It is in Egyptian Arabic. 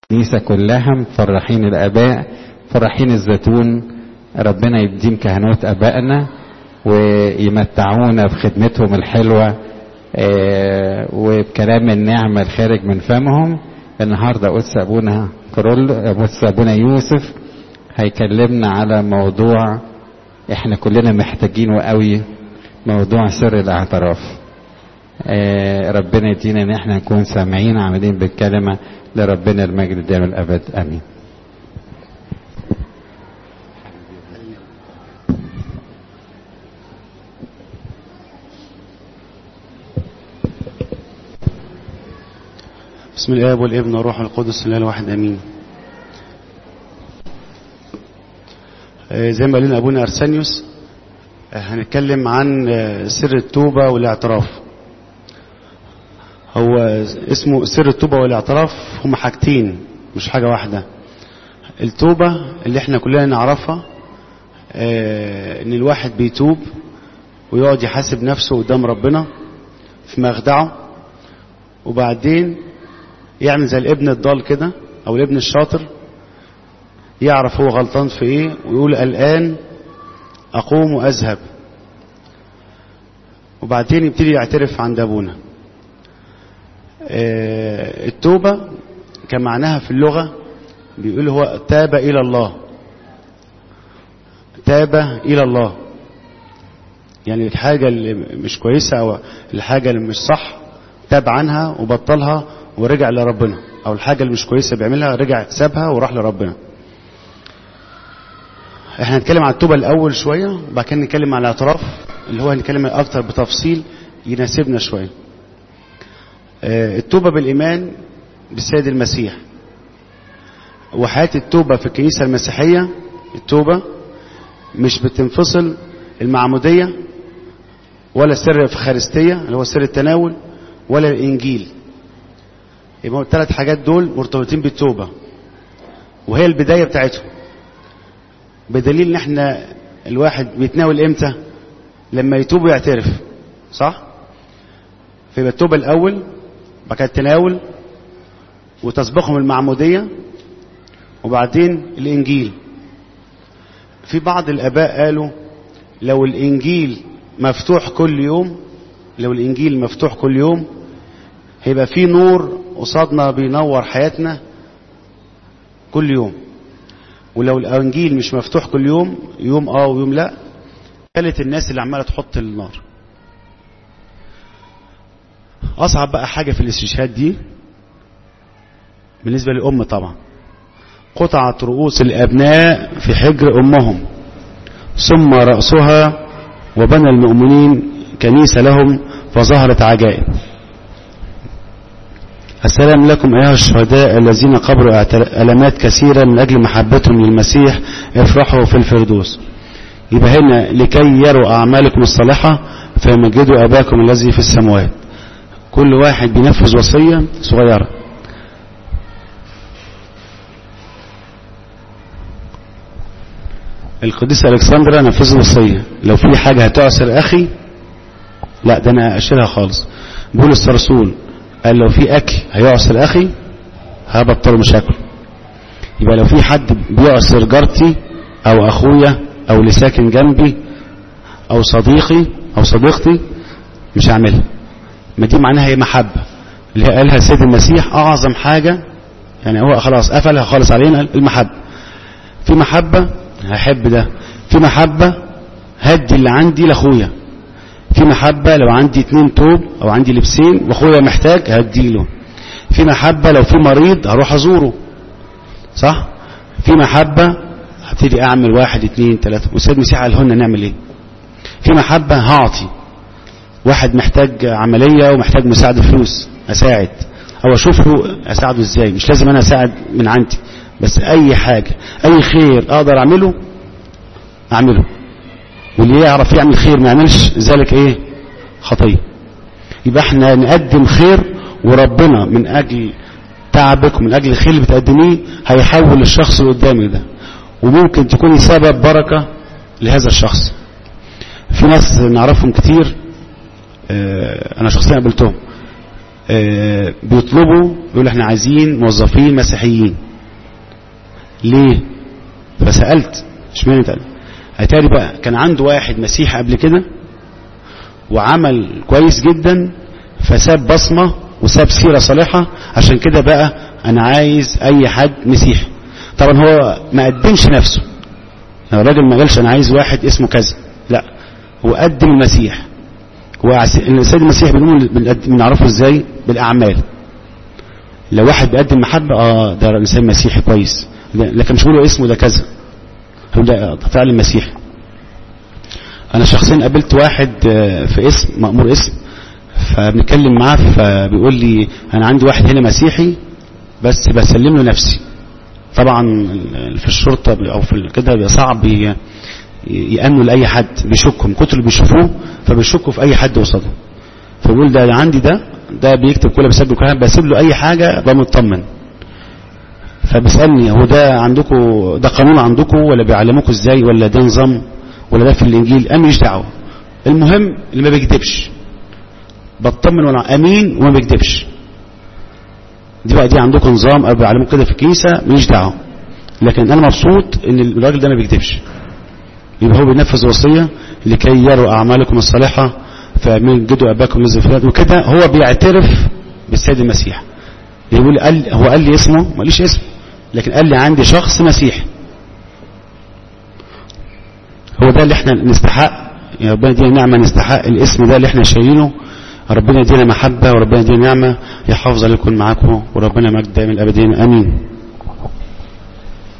الكنيسة كلها مفرحين الآباء فرحين الزيتون ربنا يديم كهنوت آبائنا ويمتعونا بخدمتهم الحلوة آه، وبكلام النعمة الخارج من فمهم النهاردة قدس أبونا كرول قدس أبونا يوسف هيكلمنا على موضوع احنا كلنا محتاجينه قوي موضوع سر الاعتراف آه، ربنا يدينا ان احنا نكون سامعين عاملين بالكلمة لربنا المجد دائم الابد امين بسم الآب والابن والروح القدس الله الواحد أمين آه، زي ما قال لنا أبونا أرسانيوس آه، هنتكلم عن آه، سر التوبة والاعتراف هو اسمه سر التوبة والاعتراف هما حاجتين مش حاجة واحدة التوبة اللي احنا كلنا نعرفها آه، ان الواحد بيتوب ويقعد يحاسب نفسه قدام ربنا في مخدعه وبعدين يعمل زي الابن الضال كده او الابن الشاطر يعرف هو غلطان في ايه ويقول الان اقوم واذهب وبعدين يبتدي يعترف عند ابونا آه، التوبة كمعناها في اللغة بيقول هو تاب إلى الله تاب إلى الله يعني الحاجة اللي مش كويسة أو الحاجة اللي مش صح تاب عنها وبطلها ورجع لربنا أو الحاجة اللي مش كويسة بيعملها رجع سابها وراح لربنا احنا هنتكلم عن التوبة الأول شوية وبعد كده نتكلم عن الاعتراف اللي هو هنتكلم أكتر بتفصيل يناسبنا شوية آه، التوبة بالإيمان بالسيد المسيح وحياة التوبة في الكنيسة المسيحية التوبة مش بتنفصل المعمودية ولا سر الفخارستية اللي هو سر التناول ولا الإنجيل يبقى الثلاث حاجات دول مرتبطين بالتوبة وهي البداية بتاعتهم بدليل ان احنا الواحد بيتناول امتى لما يتوب ويعترف صح فيبقى التوبة الأول بعد كده التناول وتسبقهم المعمودية وبعدين الإنجيل في بعض الآباء قالوا لو الإنجيل مفتوح كل يوم لو الإنجيل مفتوح كل يوم هيبقى في نور قصادنا بينور حياتنا كل يوم ولو الإنجيل مش مفتوح كل يوم يوم اه ويوم لا قالت الناس اللي عمالة تحط النار أصعب بقى حاجة في الاستشهاد دي بالنسبة للأم طبعا قطعت رؤوس الأبناء في حجر أمهم ثم رأسها وبنى المؤمنين كنيسة لهم فظهرت عجائب السلام لكم أيها الشهداء الذين قبروا ألمات كثيرة من أجل محبتهم للمسيح افرحوا في الفردوس يبقى هنا لكي يروا أعمالكم الصالحة فيمجدوا أباكم الذي في السماوات كل واحد بينفذ وصية صغيرة القديس الكسندرا نفذ وصية لو في حاجة هتعسر أخي لا ده أنا أشيلها خالص بولس الرسول قال لو في أكل هيعسر أخي هبطل مشاكل يبقى لو في حد بيعسر جارتي أو أخويا أو اللي ساكن جنبي أو صديقي أو صديقتي مش هعملها ما دي معناها هي محبة اللي هي قالها السيد المسيح أعظم حاجة يعني هو خلاص قفلها خالص علينا المحبة في محبة هحب ده في محبة هدي اللي عندي لاخويا في محبة لو عندي اتنين توب او عندي لبسين واخويا محتاج هديله في محبة لو في مريض هروح ازوره صح في محبة هبتدي اعمل واحد اتنين تلاتة والسيد المسيح قال لنا نعمل ايه في محبة هعطي واحد محتاج عملية ومحتاج مساعدة فلوس اساعد او اشوف له اساعده ازاي مش لازم انا اساعد من عندي بس اي حاجة اي خير اقدر اعمله اعمله واللي يعرف يعمل خير ما يعملش ذلك ايه خطية يبقى احنا نقدم خير وربنا من اجل تعبك ومن اجل الخير اللي بتقدميه هيحول الشخص اللي قدامك ده وممكن تكوني سبب بركة لهذا الشخص في ناس نعرفهم كتير اه انا شخصيا قابلتهم آه بيطلبوا يقول احنا عايزين موظفين مسيحيين ليه فسألت اشمعنى انت اتاري بقى كان عنده واحد مسيحي قبل كده وعمل كويس جدا فساب بصمة وساب سيرة صالحة عشان كده بقى انا عايز اي حد مسيحي طبعا هو ما قدمش نفسه يعني الراجل ما قالش انا عايز واحد اسمه كذا لا هو قدم المسيح هو السيد المسيح بنقول بنعرفه ازاي بالاعمال لو واحد بيقدم محبة اه ده انسان مسيحي كويس لكن مش بيقولوا اسمه ده كذا هو ده فعلا مسيحي انا شخصيا قابلت واحد في اسم مأمور اسم فبنتكلم معاه فبيقول لي انا عندي واحد هنا مسيحي بس بسلم له نفسي طبعا في الشرطة او في كده بيبقى صعب يأمنوا لأي حد بيشكوا من كتر اللي بيشوفوه فبيشكوا في أي حد قصادهم فبيقول ده عندي ده ده بيكتب كل بسجل كلام بسيب له أي حاجة بقى مطمن فبيسألني هو ده عندكم ده قانون عندكم ولا بيعلموكم ازاي ولا ده نظام ولا ده في الإنجيل أنا مش دعوة المهم اللي ما بيكذبش بطمن ولا أمين وما بيكذبش دي بقى دي عندكم نظام أو بيعلموك كده في الكنيسة ماليش دعوة لكن أنا مبسوط إن الراجل ده ما بيكذبش يبقى هو بينفذ وصية لكي يروا أعمالكم الصالحة فمن جدوا أباكم الذي في الأرض وكده هو بيعترف بالسيد المسيح يقول قال هو قال لي اسمه ماليش اسم لكن قال لي عندي شخص مسيحي هو ده اللي احنا نستحق يا ربنا يدينا نعمة نستحق الاسم ده اللي احنا شايلينه ربنا يدينا محبة وربنا يدينا نعمة يحافظ عليكم معاكم وربنا مجد دائما الأبدين أمين